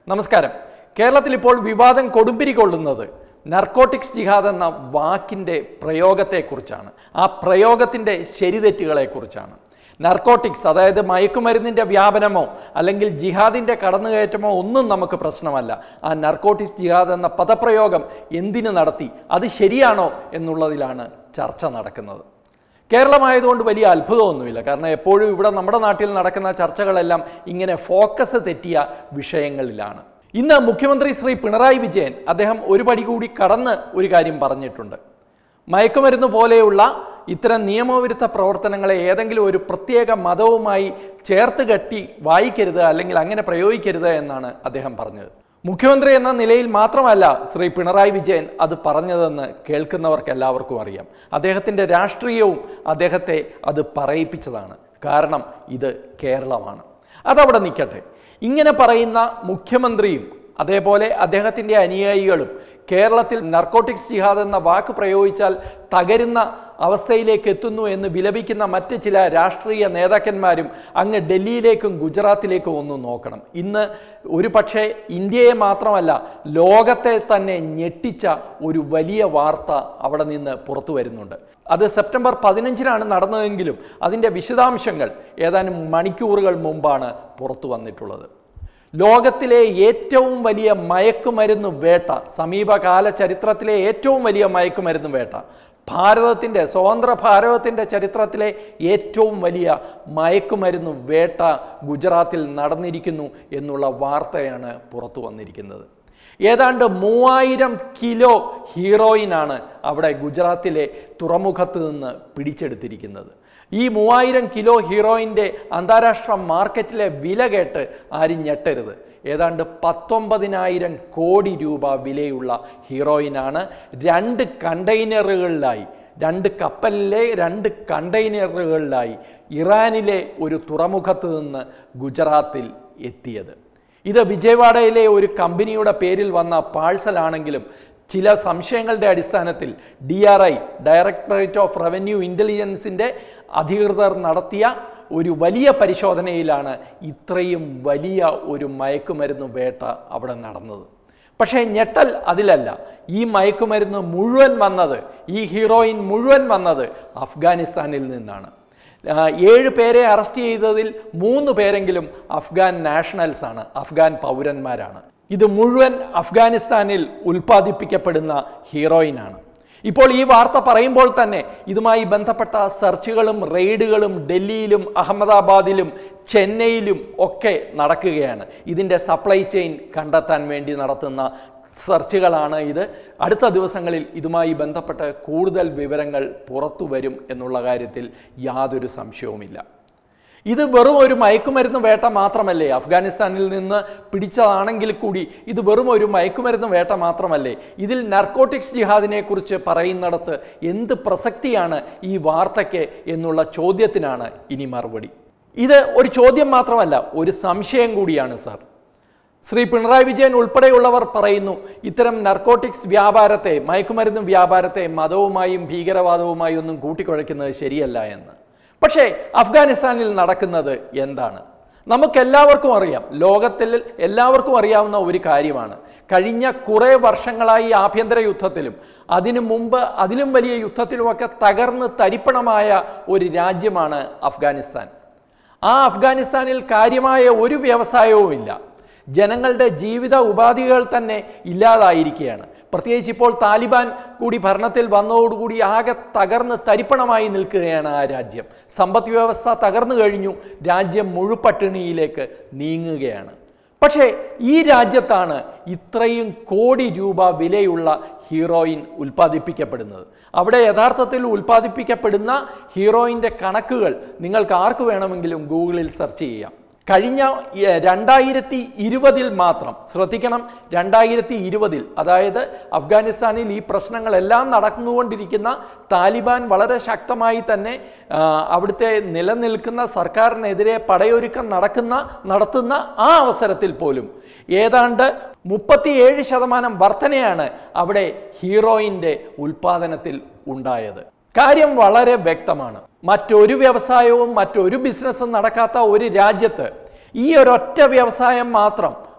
നമസ്കാരം കേരളത്തിൽ ഇപ്പോൾ വിവാദം കൊടുമ്പിരി കൊള്ളുന്നത് നർക്കോട്ടിക്സ് ജിഹാദ് എന്ന വാക്കിൻ്റെ പ്രയോഗത്തെക്കുറിച്ചാണ് ആ പ്രയോഗത്തിൻ്റെ ശരിതെറ്റുകളെക്കുറിച്ചാണ് നർക്കോട്ടിക്സ് അതായത് മയക്കുമരുന്നിൻ്റെ വ്യാപനമോ അല്ലെങ്കിൽ ജിഹാദിൻ്റെ കടന്നുകയറ്റമോ ഒന്നും നമുക്ക് പ്രശ്നമല്ല ആ നർക്കോട്ടിക്സ് ജിഹാദ് എന്ന പദപ്രയോഗം എന്തിനു നടത്തി അത് ശരിയാണോ എന്നുള്ളതിലാണ് ചർച്ച നടക്കുന്നത് കേരളമായതുകൊണ്ട് വലിയ അത്ഭുതമൊന്നുമില്ല കാരണം എപ്പോഴും ഇവിടെ നമ്മുടെ നാട്ടിൽ നടക്കുന്ന ചർച്ചകളെല്ലാം ഇങ്ങനെ ഫോക്കസ് തെറ്റിയ വിഷയങ്ങളിലാണ് ഇന്ന് മുഖ്യമന്ത്രി ശ്രീ പിണറായി വിജയൻ അദ്ദേഹം ഒരു പടി കൂടി കടന്ന് ഒരു കാര്യം പറഞ്ഞിട്ടുണ്ട് മയക്കുമരുന്ന് പോലെയുള്ള ഇത്തരം നിയമവിരുദ്ധ പ്രവർത്തനങ്ങളെ ഏതെങ്കിലും ഒരു പ്രത്യേക മതവുമായി ചേർത്ത് കെട്ടി വായിക്കരുത് അല്ലെങ്കിൽ അങ്ങനെ പ്രയോഗിക്കരുത് എന്നാണ് അദ്ദേഹം പറഞ്ഞത് മുഖ്യമന്ത്രി എന്ന നിലയിൽ മാത്രമല്ല ശ്രീ പിണറായി വിജയൻ അത് പറഞ്ഞതെന്ന് കേൾക്കുന്നവർക്ക് എല്ലാവർക്കും അറിയാം അദ്ദേഹത്തിൻ്റെ രാഷ്ട്രീയവും അദ്ദേഹത്തെ അത് പറയിപ്പിച്ചതാണ് കാരണം ഇത് കേരളമാണ് അതവിടെ നിൽക്കട്ടെ ഇങ്ങനെ പറയുന്ന മുഖ്യമന്ത്രിയും അതേപോലെ അദ്ദേഹത്തിൻ്റെ അനുയായികളും കേരളത്തിൽ നർക്കോട്ടിക്സ് ജിഹാദ് എന്ന വാക്ക് പ്രയോഗിച്ചാൽ തകരുന്ന അവസ്ഥയിലേക്ക് എത്തുന്നു എന്ന് വിലപിക്കുന്ന മറ്റ് ചില രാഷ്ട്രീയ നേതാക്കന്മാരും അങ്ങ് ഡൽഹിയിലേക്കും ഗുജറാത്തിലേക്കും ഒന്ന് നോക്കണം ഇന്ന് ഒരു പക്ഷേ ഇന്ത്യയെ മാത്രമല്ല ലോകത്തെ തന്നെ ഞെട്ടിച്ച ഒരു വലിയ വാർത്ത അവിടെ നിന്ന് പുറത്തു വരുന്നുണ്ട് അത് സെപ്റ്റംബർ പതിനഞ്ചിനാണ് നടന്നതെങ്കിലും അതിൻ്റെ വിശദാംശങ്ങൾ ഏതാനും മണിക്കൂറുകൾ മുമ്പാണ് പുറത്തു വന്നിട്ടുള്ളത് ലോകത്തിലെ ഏറ്റവും വലിയ മയക്കുമരുന്ന് വേട്ട സമീപകാല ചരിത്രത്തിലെ ഏറ്റവും വലിയ മയക്കുമരുന്ന് വേട്ട ഭാരതത്തിൻ്റെ സ്വതന്ത്ര ഭാരതത്തിൻ്റെ ചരിത്രത്തിലെ ഏറ്റവും വലിയ മയക്കുമരുന്ന് വേട്ട ഗുജറാത്തിൽ നടന്നിരിക്കുന്നു എന്നുള്ള വാർത്തയാണ് പുറത്തു വന്നിരിക്കുന്നത് ഏതാണ്ട് മൂവായിരം കിലോ ഹീറോയിനാണ് അവിടെ ഗുജറാത്തിലെ തുറമുഖത്ത് നിന്ന് പിടിച്ചെടുത്തിരിക്കുന്നത് ഈ മൂവായിരം കിലോ ഹീറോയിൻ്റെ അന്താരാഷ്ട്ര മാർക്കറ്റിലെ വില കേട്ട് ആരും ഞെട്ടരുത് ഏതാണ്ട് പത്തൊമ്പതിനായിരം കോടി രൂപ വിലയുള്ള ഹീറോയിനാണ് രണ്ട് കണ്ടെയ്നറുകളിലായി രണ്ട് കപ്പലിലെ രണ്ട് കണ്ടെയ്നറുകളിലായി ഇറാനിലെ ഒരു തുറമുഖത്ത് നിന്ന് ഗുജറാത്തിൽ എത്തിയത് ഇത് വിജയവാഡയിലെ ഒരു കമ്പനിയുടെ പേരിൽ വന്ന പാഴ്സലാണെങ്കിലും ചില സംശയങ്ങളുടെ അടിസ്ഥാനത്തിൽ D R I directorate of revenue ഇൻ്റലിജൻസിൻ്റെ അധികൃതർ നടത്തിയ ഒരു വലിയ പരിശോധനയിലാണ് ഇത്രയും വലിയ ഒരു മയക്കുമരുന്ന് വേട്ട അവിടെ നടന്നത് പക്ഷേ ഞെട്ടൽ അതിലല്ല ഈ മയക്കുമരുന്ന് മുഴുവൻ വന്നത് ഈ ഹീറോയിൻ മുഴുവൻ വന്നത് അഫ്ഗാനിസ്ഥാനിൽ നിന്നാണ് ആ, ഏഴ് പേരെ അറസ്റ്റ് ചെയ്തതിൽ മൂന്ന് പേരെങ്കിലും അഫ്ഗാൻ നാഷണൽസ് ആണ് അഫ്ഗാൻ പൗരന്മാരാണ് ഇത് മുഴുവൻ അഫ്ഗാനിസ്ഥാനിൽ ഉൽപ്പാദിപ്പിക്കപ്പെടുന്ന ഹീറോയിനാണ് ഇപ്പോൾ ഈ വാർത്ത പറയുമ്പോൾ തന്നെ ഇതുമായി ബന്ധപ്പെട്ട സെർച്ചുകളും റെയ്ഡുകളും ഡൽഹിയിലും അഹമ്മദാബാദിലും ചെന്നൈയിലും ഒക്കെ നടക്കുകയാണ് ഇതിൻ്റെ സപ്ലൈ ചെയിൻ കണ്ടെത്താൻ വേണ്ടി നടത്തുന്ന സെർച്ചുകളാണ് ഇത് അടുത്ത ദിവസങ്ങളിൽ ഇതുമായി ബന്ധപ്പെട്ട് കൂടുതൽ വിവരങ്ങൾ പുറത്തു വരും എന്നുള്ള കാര്യത്തിൽ യാതൊരു സംശയവുമില്ല ഇത് വെറും ഒരു മയക്കുമരുന്ന് വേട്ട മാത്രമല്ലേ അഫ്ഗാനിസ്ഥാനിൽ നിന്ന് പിടിച്ചതാണെങ്കിൽ കൂടി ഇത് വെറും ഒരു മയക്കുമരുന്ന് വേട്ട മാത്രമല്ലേ ഇതിൽ നർക്കോട്ടിക്സ് ജിഹാദിനെ കുറിച്ച് പറയുന്നിടത്ത് എന്ത് പ്രസക്തിയാണ് ഈ വാർത്തയ്ക്ക് എന്നുള്ള ചോദ്യത്തിനാണ് ഇനി മറുപടി ഇത് ഒരു ചോദ്യം മാത്രമല്ല ഒരു സംശയം കൂടിയാണ് സാർ ശ്രീ പിണറായി വിജയൻ ഉൾപ്പെടെയുള്ളവർ പറയുന്നു ഇത്തരം നർക്കോട്ടിക്സ് വ്യാപാരത്തെ മയക്കുമരുന്ന് വ്യാപാരത്തെ മതവുമായും ഭീകരവാദവുമായും ഒന്നും കൂട്ടിക്കുഴയ്ക്കുന്നത് ശരിയല്ല എന്ന് പക്ഷേ അഫ്ഗാനിസ്ഥാനിൽ നടക്കുന്നത് എന്താണ് നമുക്കെല്ലാവർക്കും അറിയാം ലോകത്തിൽ എല്ലാവർക്കും അറിയാവുന്ന ഒരു കാര്യമാണ് കഴിഞ്ഞ കുറേ വർഷങ്ങളായി ആഭ്യന്തര യുദ്ധത്തിലും അതിനു മുമ്പ് അതിലും വലിയ യുദ്ധത്തിലുമൊക്കെ തകർന്ന് തരിപ്പണമായ ഒരു രാജ്യമാണ് അഫ്ഗാനിസ്ഥാൻ ആ അഫ്ഗാനിസ്ഥാനിൽ കാര്യമായ ഒരു വ്യവസായവുമില്ല ജനങ്ങളുടെ ജീവിത ഉപാധികൾ തന്നെ ഇല്ലാതായിരിക്കുകയാണ് പ്രത്യേകിച്ച് ഇപ്പോൾ താലിബാൻ കൂടി ഭരണത്തിൽ വന്നതോടുകൂടി ആകെ തകർന്ന് തരിപ്പണമായി നിൽക്കുകയാണ് ആ രാജ്യം സമ്പദ് വ്യവസ്ഥ തകർന്നു കഴിഞ്ഞു രാജ്യം മുഴുപട്ടിണിയിലേക്ക് നീങ്ങുകയാണ് പക്ഷേ ഈ രാജ്യത്താണ് ഇത്രയും കോടി രൂപ വിലയുള്ള ഹീറോയിൻ ഉൽപ്പാദിപ്പിക്കപ്പെടുന്നത് അവിടെ യഥാർത്ഥത്തിൽ ഉൽപ്പാദിപ്പിക്കപ്പെടുന്ന ഹീറോയിൻ്റെ കണക്കുകൾ നിങ്ങൾക്ക് ആർക്ക് വേണമെങ്കിലും ഗൂഗിളിൽ സെർച്ച് ചെയ്യാം കഴിഞ്ഞ ഏർ, രണ്ടായിരത്തി ഇരുപതിൽ മാത്രം ശ്രദ്ധിക്കണം രണ്ടായിരത്തി ഇരുപതിൽ അതായത് അഫ്ഗാനിസ്ഥാനിൽ ഈ പ്രശ്നങ്ങളെല്ലാം നടന്നുകൊണ്ടിരിക്കുന്ന താലിബാൻ വളരെ ശക്തമായി തന്നെ ആ, അവിടുത്തെ നിലനിൽക്കുന്ന സർക്കാരിനെതിരെ പടയൊരുക്കം നടക്കുന്ന നടത്തുന്ന ആ അവസരത്തിൽ പോലും ഏതാണ്ട് മുപ്പത്തിയേഴ് ശതമാനം വർധനയാണ് അവിടെ ഹീറോയിൻ്റെ ഉൽപാദനത്തിൽ ഉണ്ടായത് കാര്യം വളരെ വ്യക്തമാണ് മറ്റൊരു വ്യവസായവും മറ്റൊരു ബിസിനസ്സും നടക്കാത്ത ഒരു രാജ്യത്ത് ഈ ഒരൊറ്റ വ്യവസായം മാത്രം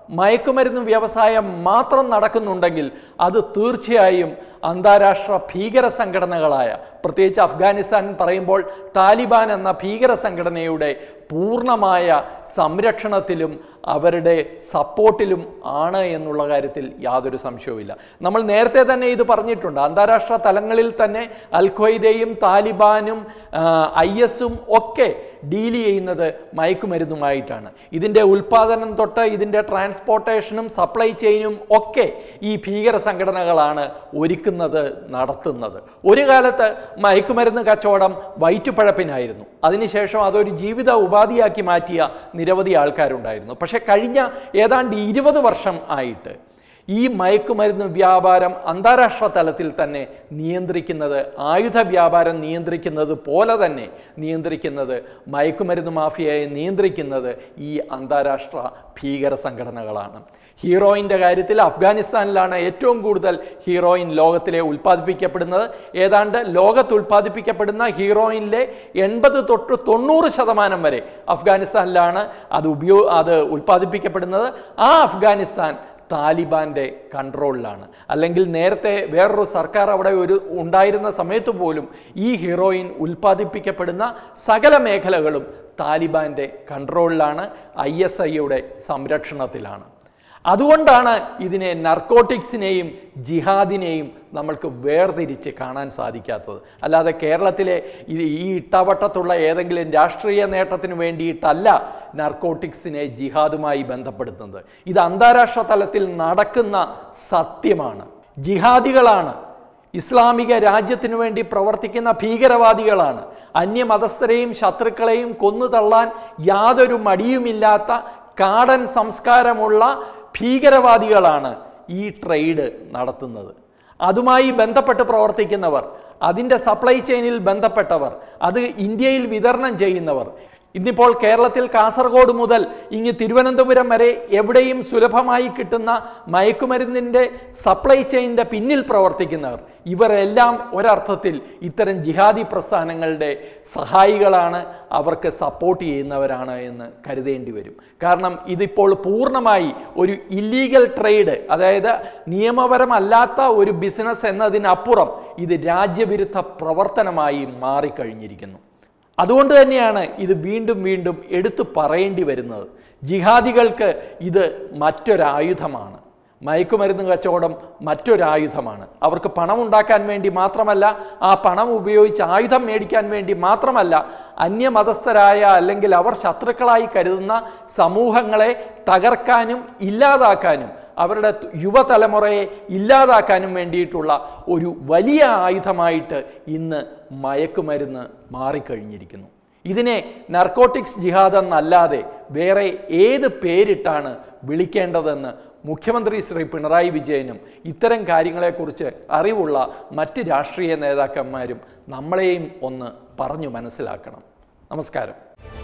മയക്കുമരുന്ന് വ്യവസായം മാത്രം നടക്കുന്നുണ്ടെങ്കിൽ അത് തീർച്ചയായും അന്താരാഷ്ട്ര ഭീകര സംഘടനകളായ പ്രത്യേകിച്ച് അഫ്ഗാനിസ്ഥാൻ പറയുമ്പോൾ താലിബാൻ എന്ന ഭീകര സംഘടനയുടെ പൂർണ്ണമായ സംരക്ഷണത്തിലും അവരുടെ സപ്പോർട്ടിലും ആണ് എന്നുള്ള കാര്യത്തിൽ യാതൊരു സംശയവുമില്ല നമ്മൾ നേരത്തെ തന്നെ ഇത് പറഞ്ഞിട്ടുണ്ട് അന്താരാഷ്ട്ര തലങ്ങളിൽ തന്നെ അൽ ഖ്വയ്ദയും താലിബാനും ഐ എസും ഒക്കെ ഡീൽ ചെയ്യുന്നത് മയക്കുമരുന്നുമായിട്ടാണ് ഇതിൻ്റെ ഉൽപ്പാദനം തൊട്ട് ഇതിൻ്റെ ട്രാൻസ്പോർട്ടേഷനും സപ്ലൈ ചെയിനും ഒക്കെ ഈ ഭീകര സംഘടനകളാണ് ഒരുക്കുന്നത് നടത്തുന്നത് ഒരു കാലത്ത് മയക്കുമരുന്ന് കച്ചവടം വയറ്റുപഴപ്പിനായിരുന്നു അതിനുശേഷം അതൊരു ജീവിത ഉപാധിയാക്കി മാറ്റിയ നിരവധി ആൾക്കാരുണ്ടായിരുന്നു പക്ഷേ കഴിഞ്ഞ ഏതാണ്ട് ഇരുപത് വർഷം ആയിട്ട് ഈ മയക്കുമരുന്ന് വ്യാപാരം അന്താരാഷ്ട്ര തലത്തിൽ തന്നെ നിയന്ത്രിക്കുന്നത് ആയുധ വ്യാപാരം നിയന്ത്രിക്കുന്നത് പോലെ തന്നെ നിയന്ത്രിക്കുന്നത് മയക്കുമരുന്ന് മാഫിയയെ നിയന്ത്രിക്കുന്നത് ഈ അന്താരാഷ്ട്ര ഭീകര സംഘടനകളാണ് ഹീറോയിൻ്റെ കാര്യത്തിൽ അഫ്ഗാനിസ്ഥാനിലാണ് ഏറ്റവും കൂടുതൽ ഹീറോയിൻ ലോകത്തിലെ ഉൽപ്പാദിപ്പിക്കപ്പെടുന്നത് ഏതാണ്ട് ലോകത്ത് ഉൽപ്പാദിപ്പിക്കപ്പെടുന്ന ഹീറോയിനിലെ എൺപത് തൊട്ട് തൊണ്ണൂറ് ശതമാനം വരെ അഫ്ഗാനിസ്ഥാനിലാണ് അത് ഉപയോ അത് ഉൽപ്പാദിപ്പിക്കപ്പെടുന്നത് ആ അഫ്ഗാനിസ്ഥാൻ താലിബാൻ്റെ കൺട്രോളിലാണ് അല്ലെങ്കിൽ നേരത്തെ വേറൊരു സർക്കാർ അവിടെ ഒരു ഉണ്ടായിരുന്ന സമയത്ത് പോലും ഈ ഹീറോയിൻ ഉൽപ്പാദിപ്പിക്കപ്പെടുന്ന സകല മേഖലകളും താലിബാൻ്റെ കൺട്രോളിലാണ് ഐ എസ് ഐയുടെ സംരക്ഷണത്തിലാണ് അതുകൊണ്ടാണ് ഇതിനെ നർക്കോട്ടിക്സിനെയും ജിഹാദിനെയും നമ്മൾക്ക് വേർതിരിച്ച് കാണാൻ സാധിക്കാത്തത് അല്ലാതെ കേരളത്തിലെ ഈ ഈ ഇട്ടവട്ടത്തുള്ള ഏതെങ്കിലും രാഷ്ട്രീയ നേട്ടത്തിന് വേണ്ടിയിട്ടല്ല നർക്കോട്ടിക്സിനെ ജിഹാദുമായി ബന്ധപ്പെടുത്തുന്നത് ഇത് അന്താരാഷ്ട്ര തലത്തിൽ നടക്കുന്ന സത്യമാണ് ജിഹാദികളാണ് ഇസ്ലാമിക രാജ്യത്തിനു വേണ്ടി പ്രവർത്തിക്കുന്ന ഭീകരവാദികളാണ് അന്യമതസ്ഥരെയും ശത്രുക്കളെയും കൊന്നു തള്ളാൻ യാതൊരു മടിയുമില്ലാത്ത കാടൻ സംസ്കാരമുള്ള ഭീകരവാദികളാണ് ഈ ട്രേഡ് നടത്തുന്നത് അതുമായി ബന്ധപ്പെട്ട് പ്രവർത്തിക്കുന്നവർ അതിൻ്റെ സപ്ലൈ ചെയിനിൽ ബന്ധപ്പെട്ടവർ അത് ഇന്ത്യയിൽ വിതരണം ചെയ്യുന്നവർ ഇന്നിപ്പോൾ കേരളത്തിൽ കാസർഗോഡ് മുതൽ ഇങ്ങ് തിരുവനന്തപുരം വരെ എവിടെയും സുലഭമായി കിട്ടുന്ന മയക്കുമരുന്നിൻ്റെ സപ്ലൈ ചെയിൻ്റെ പിന്നിൽ പ്രവർത്തിക്കുന്നവർ ഇവരെല്ലാം ഒരർത്ഥത്തിൽ ഇത്തരം ജിഹാദി പ്രസ്ഥാനങ്ങളുടെ സഹായികളാണ് അവർക്ക് സപ്പോർട്ട് ചെയ്യുന്നവരാണ് എന്ന് കരുതേണ്ടി വരും കാരണം ഇതിപ്പോൾ പൂർണ്ണമായി ഒരു ഇല്ലീഗൽ ട്രേഡ് അതായത് നിയമപരമല്ലാത്ത ഒരു ബിസിനസ് എന്നതിനപ്പുറം ഇത് രാജ്യവിരുദ്ധ പ്രവർത്തനമായി മാറിക്കഴിഞ്ഞിരിക്കുന്നു അതുകൊണ്ട് തന്നെയാണ് ഇത് വീണ്ടും വീണ്ടും എടുത്തു പറയേണ്ടി വരുന്നത് ജിഹാദികൾക്ക് ഇത് മറ്റൊരായുധമാണ് മയക്കുമരുന്ന് കച്ചവടം മറ്റൊരായുധമാണ് അവർക്ക് പണം ഉണ്ടാക്കാൻ വേണ്ടി മാത്രമല്ല ആ പണം ഉപയോഗിച്ച് ആയുധം മേടിക്കാൻ വേണ്ടി മാത്രമല്ല അന്യമതസ്ഥരായ അല്ലെങ്കിൽ അവർ ശത്രുക്കളായി കരുതുന്ന സമൂഹങ്ങളെ തകർക്കാനും ഇല്ലാതാക്കാനും അവരുടെ യുവതലമുറയെ ഇല്ലാതാക്കാനും വേണ്ടിയിട്ടുള്ള ഒരു വലിയ ആയുധമായിട്ട് ഇന്ന് മയക്കുമരുന്ന് മാറിക്കഴിഞ്ഞിരിക്കുന്നു ഇതിനെ നർക്കോട്ടിക്സ് ജിഹാദ് എന്നല്ലാതെ വേറെ ഏത് പേരിട്ടാണ് വിളിക്കേണ്ടതെന്ന് മുഖ്യമന്ത്രി ശ്രീ പിണറായി വിജയനും ഇത്തരം കാര്യങ്ങളെക്കുറിച്ച് അറിവുള്ള മറ്റ് രാഷ്ട്രീയ നേതാക്കന്മാരും നമ്മളെയും ഒന്ന് പറഞ്ഞു മനസ്സിലാക്കണം നമസ്കാരം